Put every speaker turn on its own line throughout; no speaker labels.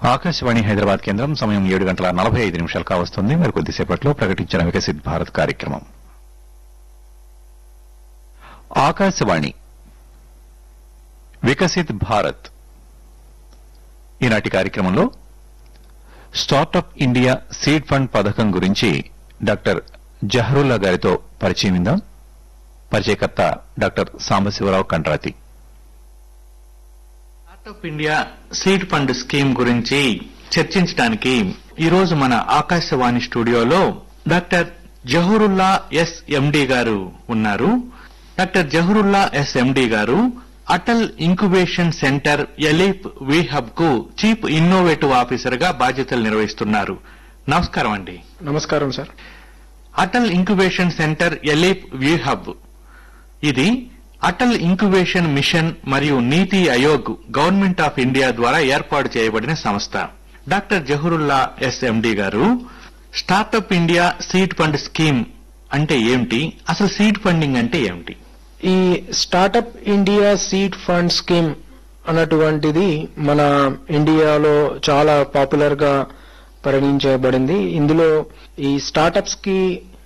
ఆకాశవాణి హైదరాబాద్ కేంద్రం సమయం ఏడు గంటల నలభై ఐదు నిమిషాలు కావస్తుంది మరి కొద్దిసేపట్లో ప్రకటించిన వికసిత్ భారత్ కార్యక్రమం ఆకాశవాణి వికసిత్ భారత్ ఈనాటి కార్యక్రమంలో స్టార్టప్ ఇండియా సీడ్ ఫండ్ పథకం గురించి డాక్టర్ జహరుల్లా గారితో పరిచయం విందాం పరిచయకర్త doctor Sambasivarao Kandrathi
startup India seed fund scheme గురించి చర్చించడానికి ఈ రోజు మన ఆకాశవాణి స్టూడియోలో డాక్టర్ జహూరుల్లా ఎస్ ఎండి గారు ఉన్నారు డాక్టర్ జహూరుల్లా ఎస్ ఎండి గారు Atal incubation centre ALEAP we hub కు చీఫ్ ఇన్నోవేటివ్ ఆఫీసర్ గా బాధ్యతలు నిర్వహిస్తున్నారు నమస్కారం అండి
నమస్కారం sir
Atal incubation centre ALEAP we hub ఇది అటల్ ఇంక్యుబేషన్ మిషన్ మరియు నీతి ఆయోగ్ గవర్నమెంట్ ఆఫ్ ఇండియా ద్వారా ఏర్పాటు చేయబడిన సంస్థ డాక్టర్ జహూరుల్లా ఎస్ ఎండి గారు startup India seed fund scheme అంటే ఏమిటి అసలు సీడ్ ఫండింగ్ అంటే ఏమిటి
ఈ startup India seed fund scheme అన్నటువంటిది మన ఇండియాలో చాలా పాపులర్ గా పరిగణించబడింది ఇందులో ఈ స్టార్టప్స్ కి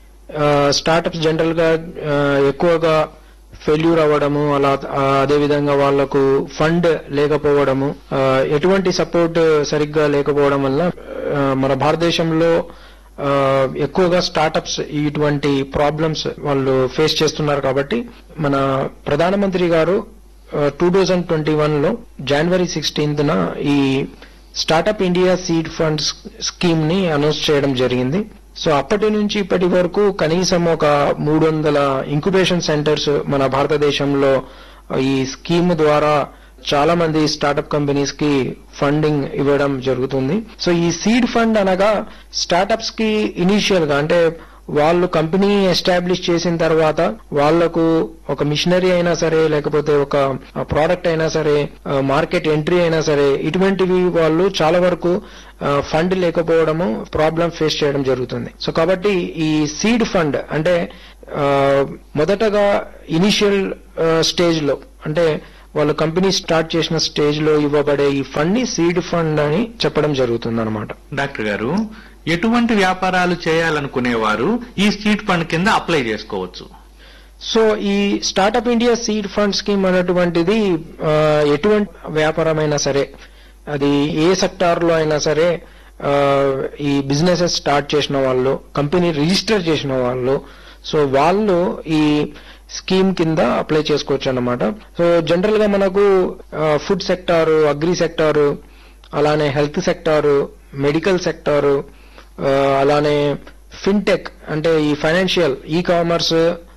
స్టార్టప్స్ జనరల్ గా ఆ, ఎక్కువగా ఫెయిల్యూర్ అవ్వడము అలా ఆ, అదేవిధంగా వాళ్లకు ఫండ్ లేకపోవడము ఆ, ఎటువంటి సపోర్ట్ సరిగ్గా లేకపోవడం వల్ల ఆ, మన భారతదేశంలో ఆ, ఎక్కువగా స్టార్టప్స్ ఇటువంటి ప్రాబ్లమ్స్ వాళ్ళు ఫేస్ చేస్తున్నారు కాబట్టి మన ప్రధానమంత్రి గారు టూ థౌజండ్ ట్వంటీ వన్ లో జనవరి సిక్స్టీన్త్ న ఈ startup India seed fund scheme ని అనౌన్స్ చేయడం జరిగింది సో అప్పటి నుంచి ఇప్పటి వరకు కనీసం ఒక మూడు వందల ఇంక్యుబేషన్ సెంటర్స్ మన భారతదేశంలో ఈ స్కీమ్ ద్వారా చాలా మంది స్టార్టప్ కంపెనీస్ కి ఫండింగ్ ఇవ్వడం జరుగుతుంది సో ఈ సీడ్ ఫండ్ అనగా స్టార్టప్స్ కి ఇనీషియల్ గా అంటే వాళ్ళు కంపెనీ ఎస్టాబ్లిష్ చేసిన తర్వాత వాళ్లకు ఒక మిషనరీ అయినా సరే లేకపోతే ఒక ప్రోడక్ట్ అయినా సరే మార్కెట్ ఎంట్రీ అయినా సరే ఇటువంటివి వాళ్ళు చాలా వరకు ఫండ్ లేకపోవడము ప్రాబ్లం ఫేస్ చేయడం జరుగుతుంది సో కాబట్టి ఈ సీడ్ ఫండ్ అంటే ఆ, మొదటగా ఇనిషియల్ స్టేజ్ లో అంటే వాళ్ళు కంపెనీ స్టార్ట్ చేసిన స్టేజ్ లో ఇవ్వబడే ఈ ఫండ్ ని సీడ్ ఫండ్ అని చెప్పడం జరుగుతుంది అనమాట
డాక్టర్ గారు ఎటువంటి వ్యాపారాలు చేయాలనుకునేవారు ఈ సీడ్ ఫండ్ కింద అప్లై చేసుకోవచ్చు
సో ఈ startup India seed fund scheme అనేటువంటిది ఆ, ఎటువంటి వ్యాపారమైనా సరే అది ఏ సెక్టార్ లో అయినా సరే ఆ, ఈ బిజినెసెస్ స్టార్ట్ చేసిన వాళ్ళు కంపెనీ రిజిస్టర్ చేసిన వాళ్ళు సో వాళ్ళు ఈ స్కీమ్ కింద అప్లై చేసుకోవచ్చు అన్నమాట సో జనరల్ గా మనకు ఫుడ్ సెక్టారు అగ్రి సెక్టారు అలానే హెల్త్ సెక్టారు మెడికల్ సెక్టారు ఆ, అలానే ఫిన్టెక్ అంటే ఈ financial e-commerce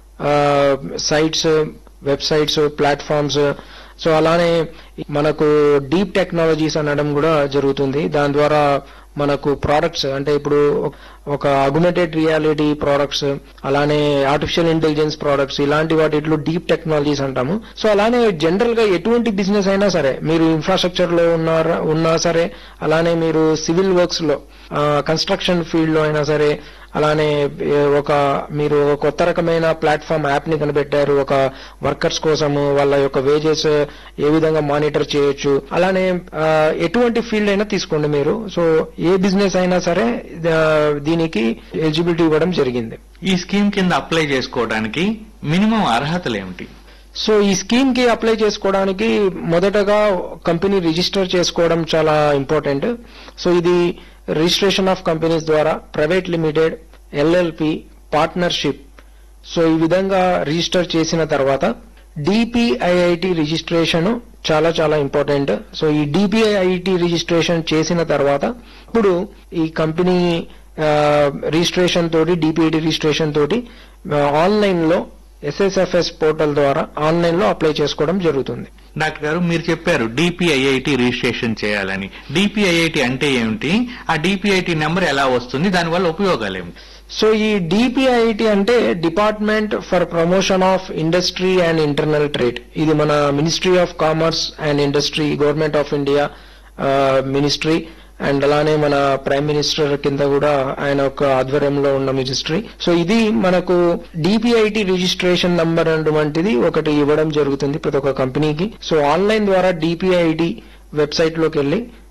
sites websites platforms so అలానే మనకు డీప్ టెక్నాలజీస్ అనడం కూడా జరుగుతుంది దాని ద్వారా మనకు ప్రోడక్ట్స్ అంటే ఇప్పుడు ఒక అగ్యుమెంటెడ్ రియాలిటీ ప్రోడక్ట్స్ అలానే ఆర్టిఫిషియల్ ఇంటెలిజెన్స్ ప్రోడక్ట్స్ ఇలాంటి వాటిలో డీప్ టెక్నాలజీస్ అంటాము సో అలానే జనరల్ గా ఎటువంటి బిజినెస్ అయినా సరే మీరు ఇన్ఫ్రాస్ట్రక్చర్ లో ఉన్నారా ఉన్నా సరే అలానే మీరు సివిల్ వర్క్స్ లో కన్స్ట్రక్షన్ ఫీల్డ్ లో అయినా సరే అలానే ఏ, ఒక మీరు ఒక కొత్త రకమైన ప్లాట్ఫామ్ యాప్ ని కనిపెట్టారు ఒక వర్కర్స్ కోసము వాళ్ళ యొక్క వేజెస్ ఏ విధంగా మానిటర్ చేయొచ్చు అలానే ఆ, ఎటువంటి ఫీల్డ్ అయినా తీసుకోండి మీరు సో ఏ బిజినెస్ అయినా సరే ఆ, దీనికి ఎలిజిబిలిటీ ఇవ్వడం జరిగింది
ఈ స్కీమ్ కింద అప్లై చేసుకోవడానికి మినిమం అర్హతలు ఏమిటి
సో ఈ స్కీమ్ కి అప్లై చేసుకోవడానికి మొదటగా కంపెనీ రిజిస్టర్ చేసుకోవడం చాలా ఇంపార్టెంట్ సో ఇది రిజిస్ట్రేషన్ ఆఫ్ కంపెనీస్ ద్వారా private limited LLP partnership so ఈ విధంగా రిజిస్టర్ చేసిన తర్వాత డిపిఐఐటి రిజిస్ట్రేషన్ చాలా చాలా ఇంపార్టెంట్ సో ఈ డిపిఐఐటి రిజిస్ట్రేషన్ చేసిన తర్వాత ఇప్పుడు ఈ కంపెనీ రిజిస్ట్రేషన్ తోటి డిపిఐటి రిజిస్ట్రేషన్ తోటి ఆన్లైన్ లో ఎస్ఎస్ఎఫ్ఎస్ పోర్టల్ ద్వారా ఆన్లైన్ లో అప్లై చేసుకోవడం జరుగుతుంది
డాక్టర్ గారు మీరు చెప్పారు డిపిఐఐటి రిజిస్ట్రేషన్ చేయాలని డిపిఐఐటి అంటే ఏమిటి ఆ డిపిఐటి నెంబర్ ఎలా వస్తుంది దానివల్ల ఉపయోగాలు ఏమిటి
సో ఈ డిపిఐటి అంటే department for promotion of industry and internal trade ఇది మన ministry of commerce and industry government of India ministry and అలానే మన ప్రైమ్ మినిస్టర్ కింద కూడా ఆయన ఒక ఆధ్వర్యంలో ఉన్న మినిస్ట్రీ సో ఇది మనకు డిపిఐటి రిజిస్ట్రేషన్ నంబర్ అటువంటిది ఒకటి ఇవ్వడం జరుగుతుంది ప్రతి ఒక్క కంపెనీకి సో ఆన్లైన్ ద్వారా డిపిఐటి వెబ్సైట్ లోకి వెళ్ళి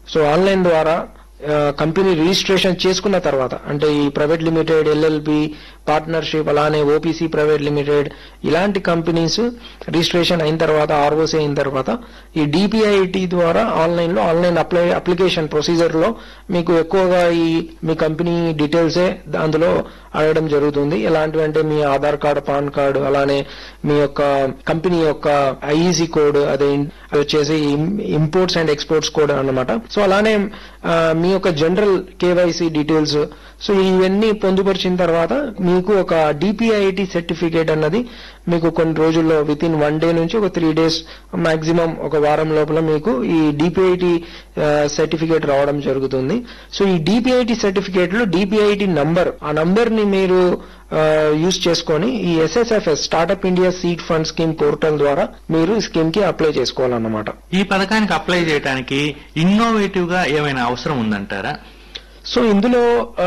సో ఆన్లైన్ ద్వారా ఆ, కంపెనీ రిజిస్ట్రేషన్ చేసుకున్న తర్వాత అంటే ఈ ప్రైవేట్ లిమిటెడ్ ఎల్ఎల్పి పార్ట్నర్షిప్ అలానే ఓపీసీ ప్రైవేట్ లిమిటెడ్ ఇలాంటి కంపెనీస్ రిజిస్ట్రేషన్ అయిన తర్వాత ఆర్ఓసీ అయిన తర్వాత ఈ డిపిఐటి ద్వారా ఆన్లైన్ లో ఆన్లైన్ అప్లై అప్లికేషన్ ప్రొసీజర్ లో మీకు ఎక్కువగా ఈ మీ కంపెనీ డీటెయిల్సే అందులో అడగడం జరుగుతుంది ఎలాంటివి అంటే మీ ఆధార్ కార్డు పాన్ కార్డు అలానే మీ యొక్క కంపెనీ యొక్క ఐఈసీ కోడ్ అదే ఇన్- అది వచ్చేసి ఇంపోర్ట్స్ అండ్ ఎక్స్పోర్ట్స్ కోడ్ అన్నమాట సో అలానే ఆ, మీ యొక్క జనరల్ కేవైసీ డీటెయిల్స్ సో ఇవన్నీ పొందుపరిచిన తర్వాత మీకు ఒక డిపిఐటి సర్టిఫికేట్ అన్నది మీకు కొన్ని రోజుల్లో విత్ ఇన్ వన్ డే నుంచి ఒక త్రీ డేస్ మాక్సిమం ఒక వారం లోపల మీకు ఈ డిపిఐటి సర్టిఫికేట్ రావడం జరుగుతుంది సో ఈ డిపిఐటి సర్టిఫికేట్ లో డిపిఐటి నంబర్ ఆ నంబర్ ని మీరు యూజ్ చేసుకొని ఈ SSFS startup India seed fund scheme portal ద్వారా మీరు ఈ స్కీమ్ కి అప్లై చేసుకోవాలన్నమాట
ఈ పథకానికి అప్లై చేయడానికి ఇన్నోవేటివ్ గా ఏమైనా అవసరం ఉందంటారా
సో ఇందులో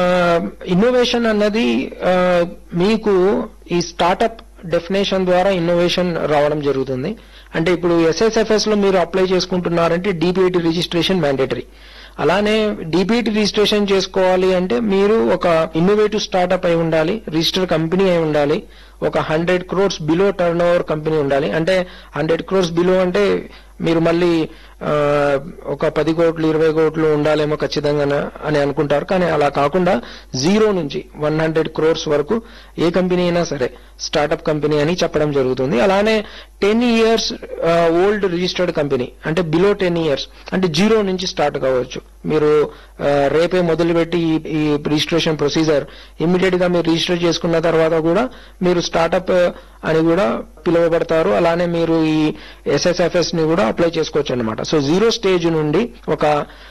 ఇన్నోవేషన్ అన్నది ఆ, మీకు ఈ స్టార్టప్ డెఫినేషన్ ద్వారా ఇన్నోవేషన్ రావడం జరుగుతుంది అంటే ఇప్పుడు ఎస్ఎస్ఎఫ్ఎస్ లో మీరు అప్లై చేసుకుంటున్నారంటే డిపిఐటి రిజిస్ట్రేషన్ మ్యాండేటరీ అలానే డిపిఐటి రిజిస్ట్రేషన్ చేసుకోవాలి అంటే మీరు ఒక ఇన్నోవేటివ్ స్టార్టప్ అయి ఉండాలి రిజిస్టర్ కంపెనీ అయి ఉండాలి ఒక hundred crores below turnover company ఉండాలి అంటే హండ్రెడ్ క్రోర్స్ బిలో అంటే మీరు మళ్ళీ ఆ, ఒక పది కోట్లు ఇరవై కోట్లు ఉండాలేమో ఖచ్చితంగా అని అనుకుంటారు కానీ అలా కాకుండా జీరో నుంచి వన్ హండ్రెడ్ క్రోర్స్ వరకు ఏ కంపెనీ అయినా సరే స్టార్టప్ కంపెనీ అని చెప్పడం జరుగుతుంది అలానే ten years old registered company అంటే బిలో టెన్ ఇయర్స్ అంటే జీరో నుంచి స్టార్ట్ కావచ్చు మీరు ఆ, రేపే మొదలుపెట్టి ఈ- ఈ రిజిస్ట్రేషన్ ప్రొసీజర్ ఇమ్మీడియట్ గా మీరు రిజిస్టర్ చేసుకున్న తర్వాత కూడా మీరు స్టార్టప్ అని కూడా పిలువబడతారు అలానే మీరు ఈ ఎస్ఎస్ఎఫ్ఎస్ ని కూడా అప్లై చేసుకోవచ్చు అనమాట సో జీరో స్టేజ్ నుండి ఒక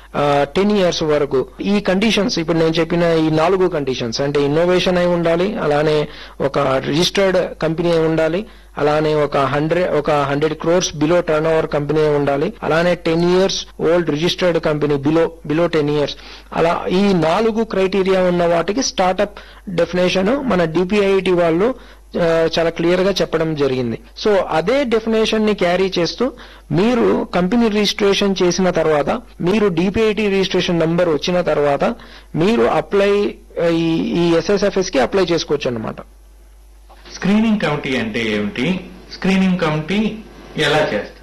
టెన్ ఇయర్స్ వరకు ఈ కండిషన్స్ ఇప్పుడు నేను చెప్పిన ఈ నాలుగు కండిషన్స్ అంటే ఇన్నోవేషన్ అయి ఉండాలి అలానే ఒక రిజిస్టర్డ్ కంపెనీ అయి ఉండాలి అలానే ఒక హండ్రెడ్ ఒక hundred crores below turnover company అయి ఉండాలి అలానే ten years old registered company below below ten years అలా ఈ నాలుగు క్రైటీరియా ఉన్న వాటికి స్టార్టప్ డెఫినేషన్ మన డిపిఐటి వాళ్ళు ఆ, చాలా క్లియర్ గా చెప్పడం జరిగింది సో అదే డెఫినేషన్ ని క్యారీ చేస్తూ మీరు కంపెనీ రిజిస్ట్రేషన్ చేసిన తర్వాత మీరు డిపిఐటి రిజిస్ట్రేషన్ నంబర్ వచ్చిన తర్వాత మీరు అప్లై ఈ ఈ ఎస్ఎస్ఎఫ్ఎస్ కి అప్లై చేసుకోవచ్చు అన్నమాట
స్క్రీనింగ్ కమిటీ అంటే ఏమిటి స్క్రీనింగ్ కమిటీ ఎలా చేస్తారు